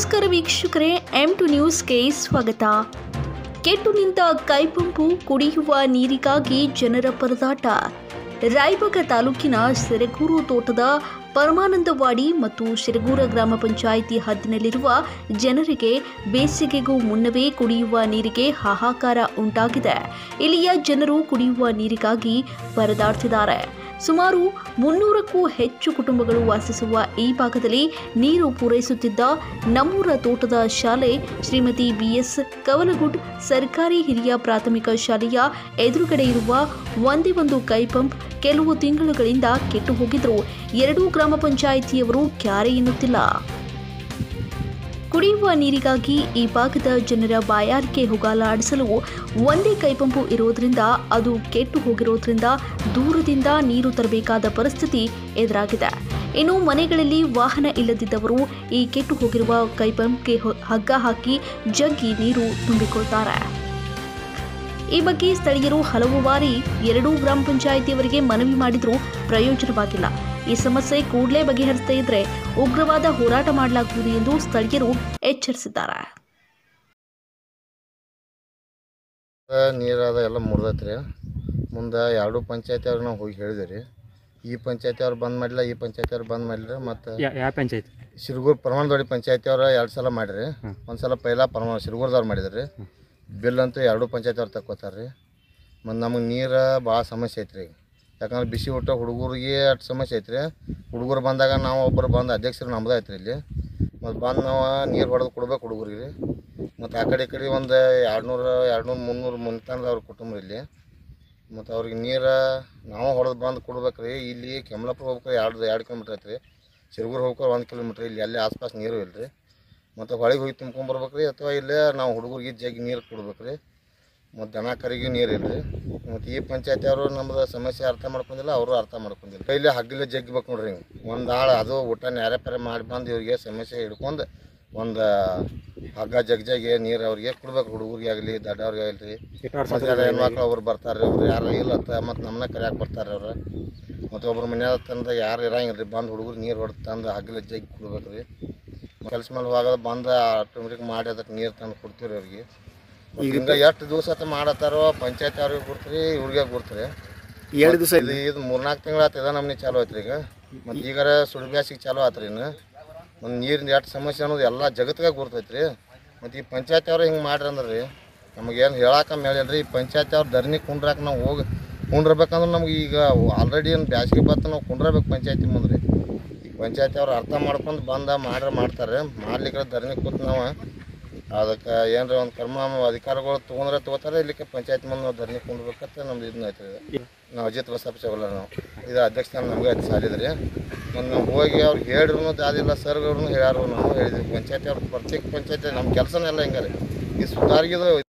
ನಮಸ್ಕಾರ ವೀಕ್ಷಕರೇ M to ನ್ಯೂಸ್ಗೆ ಸ್ವಾಗತ ಕೆಟ್ಟು ನಿಂತ ಕೈಪಂಪು ಕುಡಿಯುವ ನೀರಿಗಾಗಿ ಜನರ ಪರದಾಟ ರಾಯಬಾಗ ತಾಲೂಕಿನ ಸೆರಗೂರು ತೋಟದ ಪರಮಾನಂದವಾಡಿ ಮತ್ತು ಶಿರಗೂರ ಗ್ರಾಮ ಪಂಚಾಯಿತಿ ಹದ್ದಿನಲ್ಲಿರುವ ಜನರಿಗೆ ಬೇಸಿಗೆಗೂ ಮುನ್ನವೇ ಕುಡಿಯುವ ನೀರಿಗೆ ಹಾಹಾಕಾರ ಉಂಟಾಗಿದೆ ಇಲ್ಲಿಯ ಜನರು ಕುಡಿಯುವ ನೀರಿಗಾಗಿ ಪರದಾಡ್ತಿದ್ದಾರೆ ಸುಮಾರು ಮುನ್ನೂರಕ್ಕೂ ಹೆಚ್ಚು ಕುಟುಂಬಗಳು ವಾಸಿಸುವ ಈ ಭಾಗದಲ್ಲಿ ನೀರು ಪೂರೈಸುತ್ತಿದ್ದ ನಮ್ಮೂರ ತೋಟದ ಶಾಲೆ ಶ್ರೀಮತಿ ಬಿಎಸ್ ಕವಲಗುಡ್ ಸರ್ಕಾರಿ ಹಿರಿಯ ಪ್ರಾಥಮಿಕ ಶಾಲೆಯ ಎದುರುಗಡೆ ಇರುವ ಒಂದೇ ಒಂದು ಕೈ ಪಂಪ್ ಕೆಲವು ತಿಂಗಳುಗಳಿಂದ ಕೆಟ್ಟು ಹೋಗಿದ್ರು ಎರಡೂ ಗ್ರಾಮ ಪಂಚಾಯಿತಿಯವರು ಕ್ಯಾರೆ ಎನ್ನುತ್ತಿಲ್ಲ ಕುಡಿಯುವ ನೀರಿಗಾಗಿ ಈ ಭಾಗದ ಜನರ ಬಾಯಾರಿಕೆ ಹೋಗಲಾಡಿಸಲು ಒಂದೇ ಕೈಪಂಪು ಇರೋದ್ರಿಂದ ಅದು ಕೆಟ್ಟು ಹೋಗಿರೋದ್ರಿಂದ ದೂರದಿಂದ ನೀರು ತರಬೇಕಾದ ಪರಿಸ್ಥಿತಿ ಎದುರಾಗಿದೆ ಇನ್ನು ಮನೆಗಳಲ್ಲಿ ವಾಹನ ಇಲ್ಲದಿದ್ದವರು ಈ ಕೆಟ್ಟು ಹೋಗಿರುವ ಕೈಪಂಪ್ಗೆ ಹೊ- ಹಗ್ಗ ಹಾಕಿ ಜಗ್ಗಿ ನೀರು ತುಂಬಿಕೊಳ್ತಾರೆ ಈ ಬಗ್ಗೆ ಸ್ಥಳೀಯರು ಹಲವು ಬಾರಿ ಎರಡೂ ಗ್ರಾಮ ಪಂಚಾಯಿತಿಯವರಿಗೆ ಮನವಿ ಮಾಡಿದರೂ ಪ್ರಯೋಜನವಾಗಿಲ್ಲ ಈ ಸಮಸ್ಯೆ ಕೂಡಲೇ ಬಗೆಹರಿಸದೇ ಇದ್ರೆ ಉಗ್ರವಾದ ಹೋರಾಟ ಮಾಡಲಾಗುವುದು ಎಂದು ಸ್ಥಳೀಯರು ಎಚ್ಚರಿಸಿದ್ದಾರೆ ನೀರಾದ ಎಲ್ಲ ಮುಡ್ದೈತೆ ರೀ ಮುಂದೆ ಎರಡು ಪಂಚಾಯತಿ ಅವ್ರಿಗೆ ನಾವು ಹೋಗಿ ಹೇಳಿದೆ ರೀ ಈ ಪಂಚಾಯತಿ ಅವ್ರು ಬಂದ್ ಮಾಡಿಲ್ಲ ಈ ಪಂಚಾಯತಿ ಅವ್ರು ಬಂದ್ ಮಾಡಿಲ್ಲ ಮತ್ತು ಯಾ- ಯಾವ ಪಂಚಾಯತ್ ಶಿರಗೂರು ಪರಮಾನದವಾಡಿ ಪಂಚಾಯತಿ ಅವ್ರು ಎರಡು ಸಲ ಮಾಡಿರಿ ಒಂದು ಸಲ ಪೈಲ ಪರಮ ಶಿರಗೂರ್ದವ್ರು ಮಾಡಿದ್ರು ರೀ ಬಿಲ್ ಅಂತೂ ಎರಡು ಪಂಚಾಯತಿ ಅವ್ರು ತಕ್ಕೋತಾರೆ ರೀ ಮತ್ತು ನಮಗೆ ನೀರು ಭಾಳ ಸಮಸ್ಯೆ ಐತ್ರಿ ಈಗ ಯಾಕಂದ್ರೆ ಬಿಸಿ ಊಟ ಹುಡುಗರಿಗೆ ಅಷ್ಟು ಸಮಸ್ಯೆ ಐತ್ರಿ ಹುಡುಗರು ಬಂದಾಗ ನಾವು ಒಬ್ಬರು ಬಂದು ಅಧ್ಯಕ್ಷರು ನಮ್ದು ಐತ್ರಿ ಇಲ್ಲಿ ಮತ್ತು ಬಂದು ನಾವು ನೀರು ಹೊಡೆದು ಕೊಡ್ಬೇಕು ಹುಡುಗರಿಗೆ ಮತ್ತು ಆ ಕಡೆ ಈ ಕಡೆ ಒಂದು ಎರಡು ನೂರು ಎರಡು ನೂರು ಮುನ್ನೂರು ಮುಂತಾನ ಅವ್ರ ಕುಟುಂಬ ಇಲ್ಲಿ ಮತ್ತು ಅವ್ರಿಗೆ ನೀರು ನಾವು ಹೊಡೆದು ಬಂದು ಕೊಡ್ಬೇಕು ರೀ ಇಲ್ಲಿ ಕೆಮ್ಲಾಪುರ ಹೋಗ್ಬೇಕು ಎರಡು ಎರಡು ಕಿಲೋಮೀಟ್ರ್ ಐತ್ರಿ ಸಿರಗೂರು ಹೋಗ್ಬೇಕು ಒಂದು ಕಿಲೋಮೀಟ್ರ್ ಇಲ್ಲಿ ಅಲ್ಲಿ ಆಸ್ಪಾಸ್ ನೀರು ಇಲ್ಲ ರೀ ಮತ್ತು ಹೊಳಿಗೆ ಹೋಗಿ ತುಂಬ್ಕೊಂಬರ್ಬೇಕು ರೀ ಅಥವಾ ಇಲ್ಲೇ ನಾವು ಹುಡುಗರಿಗೆ ಜಗ್ಗಿ ನೀರು ಕೊಡ್ಬೇಕು ರೀ ಮತ್ತು ದನ ಕರಿಗೆ ನೀರು ಇಲ್ಲ ರೀ ಮತ್ತು ಈ ಪಂಚಾಯತಿ ಅವರು ನಮ್ದು ಸಮಸ್ಯೆ ಅರ್ಥ ಮಾಡ್ಕೊಂಡಿಲ್ಲ ಅವರು ಅರ್ಥ ಮಾಡ್ಕೊಂಡಿಲ್ಲ ಕೈಲಿ ಹಗ್ಗಲೇ ಜಗ್ಗಿಬೇಕು ನೋಡ್ರಿ ಹಿಂಗೆ ಒಂದು ಆಳು ಅದು ಊಟ ನ್ಯಾರೆ ಪರೆ ಮಾಡಿ ಬಂದು ಇವ್ರಿಗೆ ಸಮಸ್ಯೆ ಹಿಡ್ಕೊಂಡು ಒಂದು ಹಗ್ಗ ಜಗ್ ಜಗ್ಗೆ ನೀರು ಅವ್ರಿಗೆ ಕೊಡ್ಬೇಕು ಹುಡುಗರಿಗೆ ಆಗಲಿ ದೊಡ್ಡವ್ರಿಗೆ ಆಗಲಿ ಮತ್ತೆ ಯಾರ ಹೆಣ್ಮಕ್ಳು ಅವ್ರು ಬರ್ತಾರೆ ಅವ್ರು ಯಾರು ಇಲ್ಲ ಅಂತ ಮತ್ತು ನಮ್ಮನ್ನ ಕರ್ಯಾಕೆ ಬರ್ತಾರೆ ಅವ್ರು ಮತ್ತು ಒಬ್ರು ಮನ್ಯಾಗ ತಂದ ಯಾರು ಇರಂಗಿಲ್ಲ ರೀ ಬಂದು ಹುಡುಗರು ನೀರು ಹೊಡೆದು ತಂದು ಹಗ್ಗಲ ಜಗ್ಗಿ ಕೊಡ್ಬೇಕು ರೀ ಕೆಲಸ ಮೇಲೆ ಹೋಗೋದು ಬಂದು ಆಟೋಮೆಟಿಕ್ ಮಾಡಿ ಅದಕ್ಕೆ ನೀರು ತಂದು ಕೊಡ್ತೀವಿ ಅವ್ರಿಗೆ ಈಗ ಎಷ್ಟು ದಿವಸ ಆತ ಮಾಡತ್ತಾರೋ ಪಂಚಾಯತ್ ಅವ್ರಿಗೆ ಕೊಡ್ತೀರಿ ಇವ್ರಿಗೆ ಕೊಡ್ತೀರಿ ಎರಡು ದಿವಸ ಇದು ಇದು ಮೂರ್ನಾಲ್ಕು ತಿಂಗಳು ಆತ ಇದ ನಮ್ನಿ ಚಾಲು ಆಯ್ತು ಈಗ ಮತ್ತು ಈಗಾರ ಸುಡು ಬ್ಯಾಸಿಗೆ ಚಾಲು ಆತ್ರಿ ಇನ್ನು ಒಂದು ನೀರಿನ ಎಷ್ಟು ಸಮಸ್ಯೆ ಅನ್ನೋದು ಎಲ್ಲ ಜಗತ್ತಿಗೆ ಗುರ್ತೈತೆ ರೀ ಮತ್ತು ಈ ಪಂಚಾಯತ್ ಅವ್ರು ಹಿಂಗೆ ಮಾಡ್ರಿ ಅಂದ್ರೆ ರೀ ನಮಗೇನು ಹೇಳಕ್ಕೆ ಮೇಲಿಲ್ಲ ರೀ ಈ ಪಂಚಾಯತ್ ಅವ್ರು ಧರಣಿ ಕುಂಡ್ರಾಕ ನಾವು ಹೋಗಿ ಕುಂಡ್ರಬೇಕಂದ್ರೆ ನಮ್ಗೆ ಈಗ ಆಲ್ರೆಡಿ ಏನು ಬ್ಯಾಸಿಗೆ ಬತ್ತು ನಾವು ಕುಂಡ್ರಬೇಕು ಪಂಚಾಯತಿ ಮುಂದೆ ರೀ ಈ ಪಂಚಾಯತಿ ಅವ್ರು ಅರ್ಥ ಮಾಡ್ಕೊಂಡು ಬಂದ ಮಾಡ್ರೆ ಮಾಡ್ತಾರೆ ಮಾಡ್ಲಿಕ್ಕೆ ಧರಣಿ ಕೂತು ನಾವು ಅದಕ್ಕೆ ಏನಾರ ಒಂದು ಕರ್ಮ ಅಧಿಕಾರಿಗಳು ತೊಗೊಂಡ್ರೆ ತೊಗೋತಾರೆ ಇಲ್ಲಿಕ್ಕೆ ಪಂಚಾಯತ್ ಮುಂದೆ ನಾವು ಧರಣಿ ಕುಂಡ್ಬೇಕಂತ ನಮ್ದು ಇದನ್ನ ಐತೆ ರೀ ನಾವು ಅಜಿತ್ ಬಸಪ್ಪ ಚೌಲ ನಾವು ಇದು ಅಧ್ಯಕ್ಷ ನಮಗೆ ಅದು ಸಾಲಿದ್ರಿ ರೀ ಮತ್ತು ನಾವು ಹೋಗಿ ಅವ್ರಿಗೆ ಹೇಳಿದ್ರು ದಾದಿಲ್ಲ ಸರ್ಗಳು ಹೇಳ್ಯಾರು ನಾವು ಹೇಳಿದ್ವಿ ಪಂಚಾಯತಿ ಅವ್ರು ಪ್ರತ್ಯೇಕ ಪಂಚಾಯತಿ ನಮ್ಮ ಕೆಲಸನೆಲ್ಲ ಹಿಂಗೆ ರೀ ಈ ಸುಧಾರಿಗಿದು